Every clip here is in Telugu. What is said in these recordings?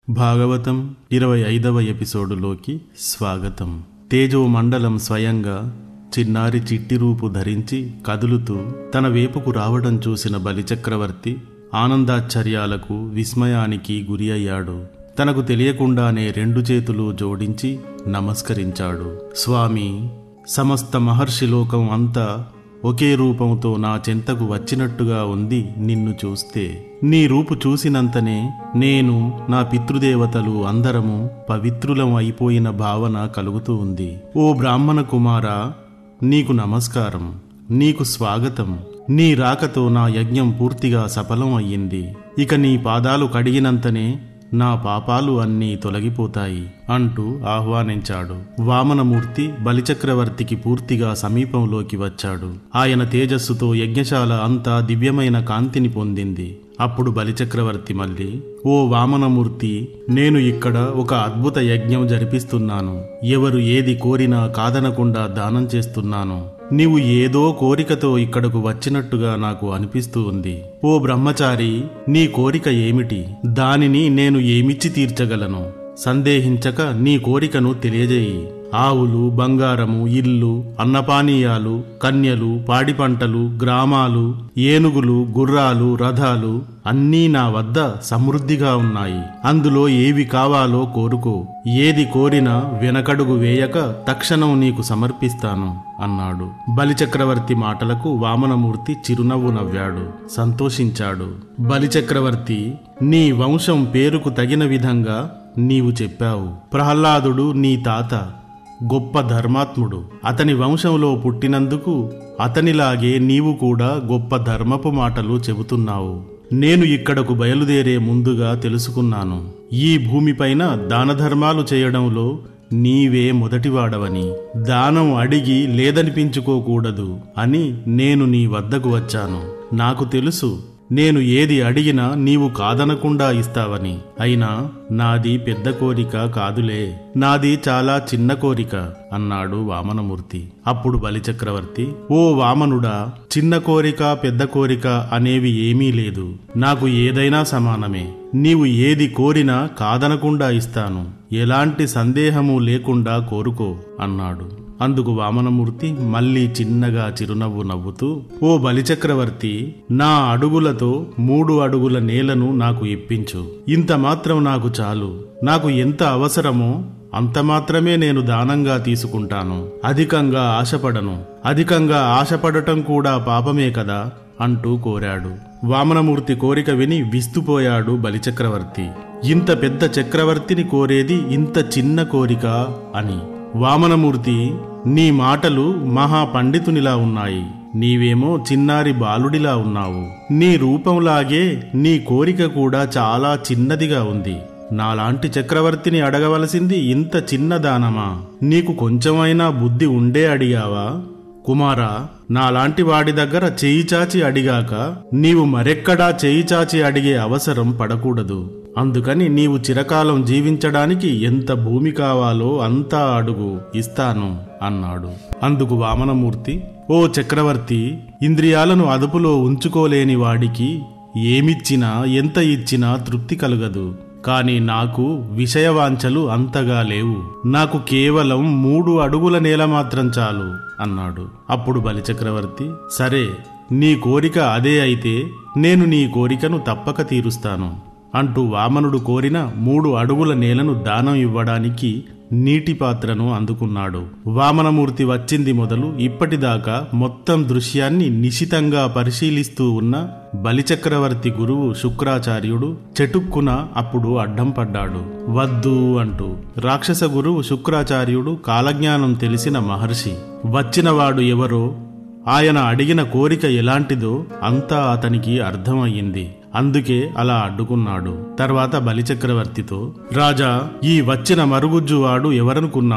భాగవతం ఇరవై ఐదవ ఎపిసోడులోకి స్వాగతం తేజో మండలం స్వయంగా చిన్నారి చిట్టి రూపు ధరించి కదులుతూ తన వేపుకు రావడం చూసిన బలిచక్రవర్తి ఆనందాశ్చర్యాలకు విస్మయానికి గురి అయ్యాడు తనకు తెలియకుండానే రెండు చేతులు జోడించి నమస్కరించాడు స్వామి సమస్త మహర్షి లోకం అంతా ఒకే రూపంతో నా చెంతకు వచ్చినట్టుగా ఉంది నిన్ను చూస్తే నీ రూపు చూసినంతనే నేను నా పితృదేవతలు అందరము పవిత్రులం అయిపోయిన భావన కలుగుతూ ఉంది ఓ బ్రాహ్మణ కుమారా నీకు నమస్కారం నీకు స్వాగతం నీ రాకతో నా యజ్ఞం పూర్తిగా సఫలం అయ్యింది ఇక నీ పాదాలు కడిగినంతనే నా పాపాలు అన్నీ తొలగిపోతాయి అంటూ ఆహ్వానించాడు వామనమూర్తి బలిచక్రవర్తికి పూర్తిగా సమీపంలోకి వచ్చాడు ఆయన తేజస్సుతో యజ్ఞశాల అంతా దివ్యమైన కాంతిని పొందింది అప్పుడు బలిచక్రవర్తి మళ్ళీ ఓ వామనమూర్తి నేను ఇక్కడ ఒక అద్భుత యజ్ఞం జరిపిస్తున్నాను ఎవరు ఏది కోరినా కాదనకుండా దానం చేస్తున్నాను నీవు ఏదో కోరికతో ఇక్కడకు వచ్చినట్టుగా నాకు అనిపిస్తూ ఉంది ఓ బ్రహ్మచారి నీ కోరిక ఏమిటి దానిని నేను ఏమిచ్చి తీర్చగలను సందేహించక నీ కోరికను తెలియజేయి ఆవులు బంగారము ఇల్లు అన్నపానీయాలు కన్యలు పాడి పంటలు గ్రామాలు ఏనుగులు గుర్రాలు రథాలు అన్నీ నా వద్ద సమృద్ధిగా ఉన్నాయి అందులో ఏవి కావాలో కోరుకో ఏది కోరినా వెనకడుగు వేయక తక్షణం నీకు సమర్పిస్తాను అన్నాడు బలిచక్రవర్తి మాటలకు వామనమూర్తి చిరునవ్వు నవ్వాడు సంతోషించాడు బలిచక్రవర్తి నీ వంశం పేరుకు తగిన విధంగా నీవు చెప్పావు ప్రహ్లాదుడు నీ తాత గొప్ప ధర్మాత్ముడు అతని వంశంలో పుట్టినందుకు అతనిలాగే నీవు కూడా గొప్ప ధర్మపు మాటలు చెబుతున్నావు నేను ఇక్కడకు బయలుదేరే ముందుగా తెలుసుకున్నాను ఈ భూమిపైన దానధర్మాలు చేయడంలో నీవే మొదటివాడవని దానం అడిగి లేదనిపించుకోకూడదు అని నేను నీ వద్దకు వచ్చాను నాకు తెలుసు నేను ఏది అడిగినా నీవు కాదనకుండా ఇస్తావని అయినా నాది పెద్ద కోరిక కాదులే నాది చాలా చిన్న కోరిక అన్నాడు వామనమూర్తి అప్పుడు బలిచక్రవర్తి ఓ వామనుడా చిన్న కోరిక పెద్ద కోరిక అనేవి ఏమీ లేదు నాకు ఏదైనా సమానమే నీవు ఏది కోరినా కాదనకుండా ఇస్తాను ఎలాంటి సందేహము లేకుండా కోరుకో అన్నాడు అందుకు వామనమూర్తి మళ్ళీ చిన్నగా చిరునవ్వు నవ్వుతూ ఓ బలిచక్రవర్తి నా అడుగులతో మూడు అడుగుల నేలను నాకు ఇప్పించు ఇంత మాత్రం నాకు చాలు నాకు ఎంత అవసరమో అంత మాత్రమే నేను దానంగా తీసుకుంటాను అధికంగా ఆశపడను అధికంగా ఆశపడటం కూడా పాపమే కదా అంటూ కోరాడు వామనమూర్తి కోరిక విని విస్తుపోయాడు బలిచక్రవర్తి ఇంత పెద్ద చక్రవర్తిని కోరేది ఇంత చిన్న కోరిక అని వామనమూర్తి నీ మాటలు మహా పండితునిలా ఉన్నాయి నీవేమో చిన్నారి బాలుడిలా ఉన్నావు నీ రూపంలాగే నీ కోరిక కూడా చాలా చిన్నదిగా ఉంది నాలాంటి చక్రవర్తిని అడగవలసింది ఇంత చిన్న దానమా నీకు కొంచెమైనా బుద్ధి ఉండే అడిగావా కుమారా నాలాంటి వాడి దగ్గర చేయి చాచి అడిగాక నీవు మరెక్కడా చేయి చాచి అడిగే అవసరం పడకూడదు అందుకని నీవు చిరకాలం జీవించడానికి ఎంత భూమి కావాలో అంతా అడుగు ఇస్తాను అన్నాడు అందుకు వామనమూర్తి ఓ చక్రవర్తి ఇంద్రియాలను అదుపులో ఉంచుకోలేని వాడికి ఏమిచ్చినా ఎంత ఇచ్చినా తృప్తి కలుగదు కాని నాకు విషయవాంఛలు అంతగా లేవు నాకు కేవలం మూడు అడుగుల నేల మాత్రం చాలు అన్నాడు అప్పుడు బలిచక్రవర్తి సరే నీ కోరిక అదే అయితే నేను నీ కోరికను తప్పక తీరుస్తాను అంటూ వామనుడు కోరిన మూడు అడుగుల నేలను దానం ఇవ్వడానికి నీటి పాత్రను అందుకున్నాడు వామనమూర్తి వచ్చింది మొదలు ఇప్పటిదాకా మొత్తం దృశ్యాన్ని నిశితంగా పరిశీలిస్తూ ఉన్న బలిచక్రవర్తి గురువు శుక్రాచార్యుడు చెటుక్కున అప్పుడు అడ్డం పడ్డాడు వద్దు అంటూ రాక్షస గురువు శుక్రాచార్యుడు కాలజ్ఞానం తెలిసిన మహర్షి వచ్చినవాడు ఎవరో ఆయన అడిగిన కోరిక ఎలాంటిదో అంతా అతనికి అర్థమయ్యింది అందుకే అలా అడ్డుకున్నాడు తర్వాత బలిచక్రవర్తితో రాజా ఈ వచ్చిన మరుగుజ్జువాడు ఎవరనుకున్నావు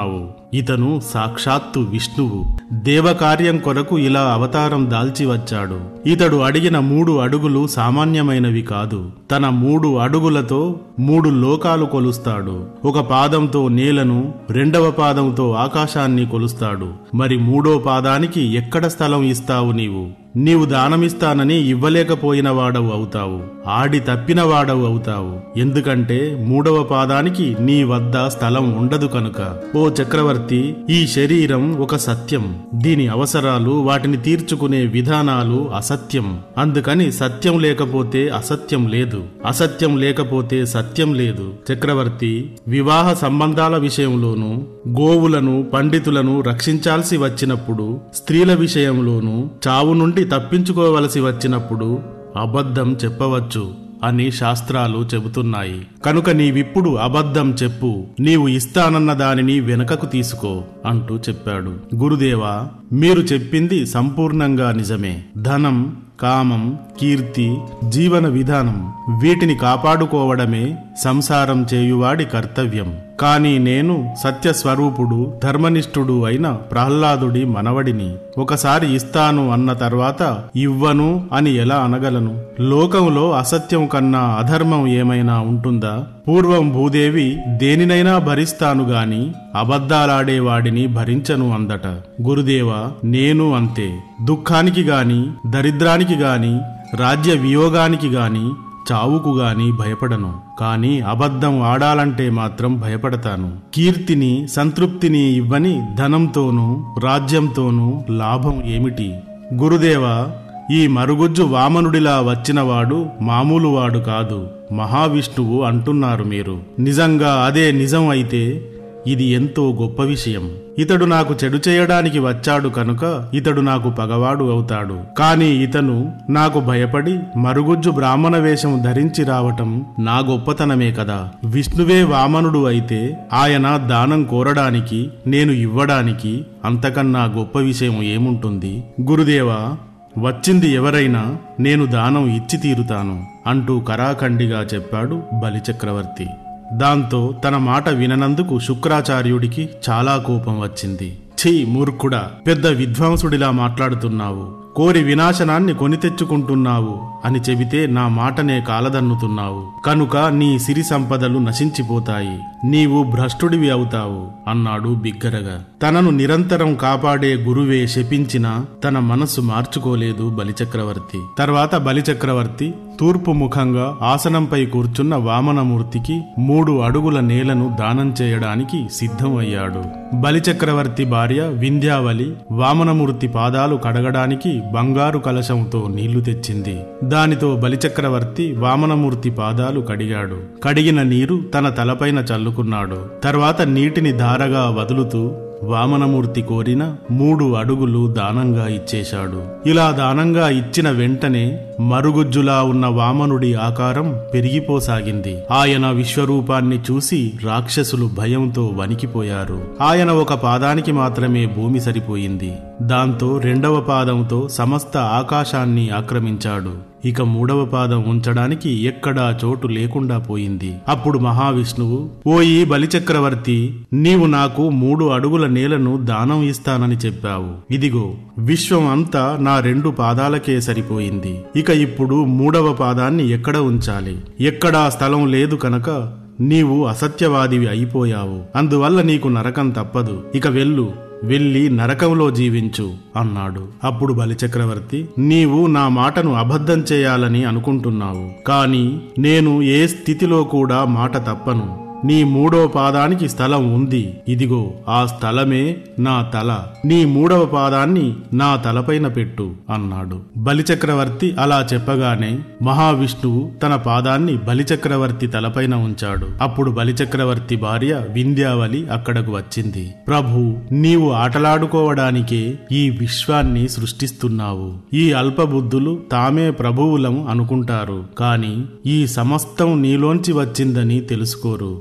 ఇతను సాక్షాత్తు విష్ణువు దేవకార్యం కొరకు ఇలా అవతారం దాల్చి వచ్చాడు ఇతడు అడిగిన మూడు అడుగులు సామాన్యమైనవి కాదు తన మూడు అడుగులతో మూడు లోకాలు కొలుస్తాడు ఒక పాదంతో నేలను రెండవ పాదంతో ఆకాశాన్ని కొలుస్తాడు మరి మూడో పాదానికి ఎక్కడ స్థలం ఇస్తావు నీవు నీవు దానమిస్తానని ఇవ్వలేకపోయిన వాడవు అవుతావు ఆడి తప్పిన వాడవు అవుతావు ఎందుకంటే మూడవ పాదానికి నీ వద్ద స్థలం ఉండదు కనుక ఓ చక్రవర్తి ఈ శరీరం ఒక సత్యం దీని అవసరాలు వాటిని తీర్చుకునే విధానాలు అసత్యం అందుకని సత్యం లేకపోతే అసత్యం లేదు అసత్యం లేకపోతే సత్యం లేదు చక్రవర్తి వివాహ సంబంధాల విషయంలోనూ గోవులను పండితులను రక్షించాల్సి వచ్చినప్పుడు స్త్రీల విషయంలోనూ చావు నుండి తప్పించుకోవలసి వచ్చినప్పుడు అబద్ధం చెప్పవచ్చు అని శాస్త్రాలు చెబుతున్నాయి కనుక నీవిప్పుడు అబద్ధం చెప్పు నీవు ఇస్తానన్న దానిని వెనకకు తీసుకో అంటూ చెప్పాడు గురుదేవా మీరు చెప్పింది సంపూర్ణంగా నిజమే ధనం కామం కీర్తి జీవన విధానం వీటిని కాపాడుకోవడమే సంసారం చేయువాడి కర్తవ్యం కాని నేను సత్యస్వరూపుడు ధర్మనిష్ఠుడు అయిన ప్రహ్లాదుడి మనవడిని ఒకసారి ఇస్తాను అన్న తర్వాత ఇవ్వను అని ఎలా అనగలను లోకంలో అసత్యం కన్నా అధర్మం ఏమైనా ఉంటుందా పూర్వం భూదేవి దేనినైనా భరిస్తాను గాని అబద్ధాలాడేవాడిని భరించను అందట గురుదేవా నేను అంతే దుఃఖానికి గాని దరిద్రానికి గాని రాజ్య వియోగానికి గాని చావుకు గాని భయపడను కాని అబద్ధం ఆడాలంటే మాత్రం భయపడతాను కీర్తిని సంతృప్తిని ఇవ్వని ధనంతోనూ రాజ్యంతోనూ లాభం ఏమిటి గురుదేవా ఈ మరుగుజ్జు వామనుడిలా వచ్చినవాడు మామూలువాడు కాదు మహావిష్ణువు అంటున్నారు మీరు నిజంగా అదే నిజం అయితే ఇది ఎంతో గొప్ప విషయం ఇతడు నాకు చెడు చేయడానికి వచ్చాడు కనుక ఇతడు నాకు పగవాడు అవుతాడు కాని ఇతను నాకు భయపడి మరుగుజ్జు బ్రాహ్మణ వేషం ధరించి రావటం నా గొప్పతనమే కదా విష్ణువే వామనుడు అయితే ఆయన దానం కోరడానికి నేను ఇవ్వడానికి అంతకన్నా గొప్ప విషయం ఏముంటుంది గురుదేవా వచ్చింది ఎవరైనా నేను దానం ఇచ్చి తీరుతాను అంటూ కరాఖండిగా చెప్పాడు బలిచక్రవర్తి దాంతో తన మాట విననందుకు శుక్రాచార్యుడికి చాలా కోపం వచ్చింది ఛీ మూర్ఖుడా పెద్ద విద్వాంసుడిలా మాట్లాడుతున్నావు కోరి వినాశనాన్ని కొని తెచ్చుకుంటున్నావు అని చెబితే నా మాటనే కాలదన్నుతున్నావు కనుక నీ సిరి సంపదలు నశించిపోతాయి నీవు భ్రష్టుడివి అవుతావు అన్నాడు బిగ్గరగా తనను నిరంతరం కాపాడే గురువే శపించిన తన మనస్సు మార్చుకోలేదు బలిచక్రవర్తి తర్వాత బలిచక్రవర్తి తూర్పు ముఖంగా ఆసనంపై కూర్చున్న వామనమూర్తికి మూడు అడుగుల నేలను దానం చేయడానికి సిద్ధం అయ్యాడు బలిచక్రవర్తి భార్య వింధ్యావలి వామనమూర్తి పాదాలు కడగడానికి బంగారు కలశంతో నీళ్లు తెచ్చింది దానితో బలిచక్రవర్తి వామనమూర్తి పాదాలు కడిగాడు కడిగిన నీరు తన తలపైన చల్లుకున్నాడు తర్వాత నీటిని ధారగా వదులుతూ వామనమూర్తి కోరిన మూడు అడుగులు దానంగా ఇచ్చేశాడు ఇలా దానంగా ఇచ్చిన వెంటనే మరుగుజ్జులా ఉన్న వామనుడి ఆకారం పెరిగిపోసాగింది ఆయన విశ్వరూపాన్ని చూసి రాక్షసులు భయంతో వణికిపోయారు ఆయన ఒక పాదానికి మాత్రమే భూమి సరిపోయింది దాంతో రెండవ పాదంతో సమస్త ఆకాశాన్ని ఆక్రమించాడు ఇక మూడవ పాదం ఉంచడానికి ఎక్కడా చోటు లేకుండా పోయింది అప్పుడు మహావిష్ణువు ఓయి బలిచక్రవర్తి నీవు నాకు మూడు అడుగుల నేలను దానం ఇస్తానని చెప్పావు ఇదిగో విశ్వం అంతా నా రెండు పాదాలకే సరిపోయింది ఇక ఇప్పుడు మూడవ పాదాన్ని ఎక్కడ ఉంచాలి ఎక్కడా స్థలం లేదు కనుక నీవు అసత్యవాదివి అయిపోయావు అందువల్ల నీకు నరకం తప్పదు ఇక వెళ్ళు వెళ్ళి నరకంలో జీవించు అన్నాడు అప్పుడు బలిచక్రవర్తి నీవు నా మాటను అబద్ధం చేయాలని అనుకుంటున్నావు కాని నేను ఏ స్థితిలో కూడా మాట తప్పను నీ మూడవ పాదానికి స్థలం ఉంది ఇదిగో ఆ స్థలమే నా తల నీ మూడవ పాదాన్ని నా తలపైన పెట్టు అన్నాడు బలిచక్రవర్తి అలా చెప్పగానే మహావిష్ణువు తన పాదాన్ని బలిచక్రవర్తి తలపైన ఉంచాడు అప్పుడు బలిచక్రవర్తి భార్య వింధ్యావలి అక్కడకు వచ్చింది ప్రభు నీవు ఆటలాడుకోవడానికే ఈ విశ్వాన్ని సృష్టిస్తున్నావు ఈ అల్పబుద్ధులు తామే ప్రభువులం అనుకుంటారు కాని ఈ సమస్తం నీలోంచి వచ్చిందని తెలుసుకోరు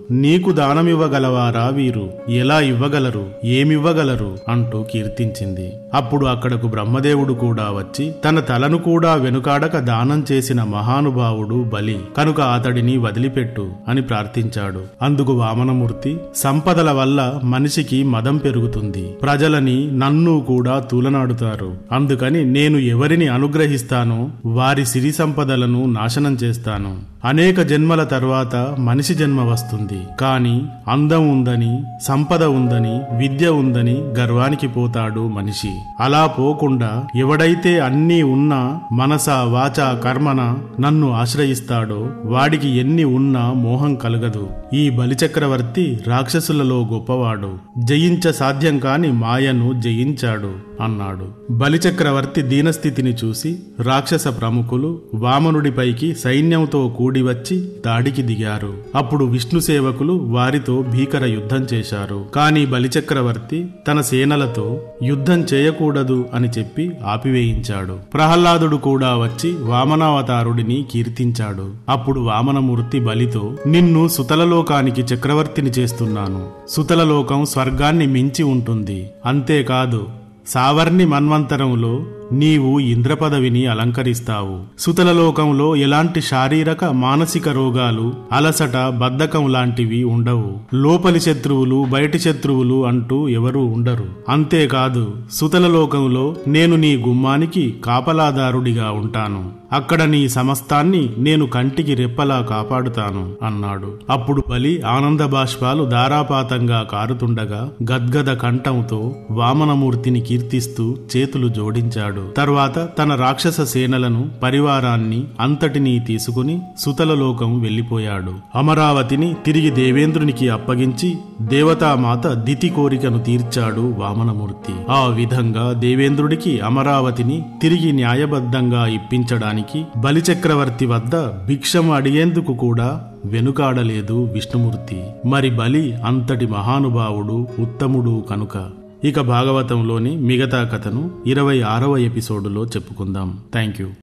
నీకు దానమివ్వగలవారా వీరు ఎలా ఇవ్వగలరు ఏమివ్వగలరు అంటూ కీర్తించింది అప్పుడు అక్కడకు బ్రహ్మదేవుడు కూడా వచ్చి తన తలను కూడా వెనుకాడక దానం చేసిన మహానుభావుడు బలి కనుక అతడిని వదిలిపెట్టు అని ప్రార్థించాడు అందుకు వామనమూర్తి సంపదల వల్ల మనిషికి మదం పెరుగుతుంది ప్రజలని నన్ను కూడా తూలనాడుతారు అందుకని నేను ఎవరిని అనుగ్రహిస్తానో వారి సిరి సంపదలను నాశనం చేస్తాను అనేక జన్మల తర్వాత మనిషి జన్మ వస్తుంది కాని అందం ఉందని సంపద ఉందని విద్య ఉందని గర్వానికి పోతాడు మనిషి అలా పోకుండా ఎవడైతే అన్నీ ఉన్నా మనస వాచ కర్మన నన్ను ఆశ్రయిస్తాడో వాడికి ఎన్ని ఉన్నా మోహం కలగదు ఈ బలిచక్రవర్తి రాక్షసులలో గొప్పవాడు జయించ సాధ్యం కాని మాయను జయించాడు అన్నాడు బలిచక్రవర్తి దీనస్థితిని చూసి రాక్షస ప్రముఖులు వామనుడిపైకి సైన్యంతో కూడి వచ్చి దాడికి దిగారు అప్పుడు విష్ణు సేవకులు వారితో భీకర యుద్ధం చేశారు కానీ బలిచక్రవర్తి తన సేనలతో యుద్ధం చేయకూడదు అని చెప్పి ఆపివేయించాడు ప్రహ్లాదుడు కూడా వచ్చి వామనావతారుడిని కీర్తించాడు అప్పుడు వామనమూర్తి బలితో నిన్ను సుతలలోకానికి చక్రవర్తిని చేస్తున్నాను సుతలలోకం స్వర్గాన్ని మించి ఉంటుంది అంతేకాదు సావర్ణి మన్వంతరంలో నీవు ఇంద్రపదవిని అలంకరిస్తావు సుతలలోకంలో ఎలాంటి శారీరక మానసిక రోగాలు అలసట బద్ధకం లాంటివి ఉండవు లోపలి శత్రువులు బయటి శత్రువులు అంటూ ఎవరూ ఉండరు అంతేకాదు సుతలలోకంలో నేను నీ గుమ్మానికి కాపలాదారుడిగా ఉంటాను అక్కడ నీ సమస్తాన్ని నేను కంటికి రెప్పలా కాపాడుతాను అన్నాడు అప్పుడు బలి ఆనంద బాష్పాలు ధారాపాతంగా కారుతుండగా గద్గద కంఠంతో వామనమూర్తిని కీర్తిస్తూ చేతులు జోడించాడు తర్వాత తన రాక్షస సేనలను పరివారాన్ని అంతటినీ తీసుకుని సుతలలోకం వెళ్లిపోయాడు అమరావతిని తిరిగి దేవేంద్రునికి అప్పగించి దేవతామాత దితి కోరికను తీర్చాడు వామనమూర్తి ఆ విధంగా దేవేంద్రుడికి అమరావతిని తిరిగి న్యాయబద్ధంగా ఇప్పించడానికి బలిచక్రవర్తి వద్ద భిక్షం అడిగేందుకు కూడా వెనుకాడలేదు విష్ణుమూర్తి మరి బలి అంతటి మహానుభావుడు ఉత్తముడు కనుక ఇక భాగవతంలోని మిగతా కథను ఇరవై ఆరవ ఎపిసోడులో చెప్పుకుందాం థ్యాంక్ యూ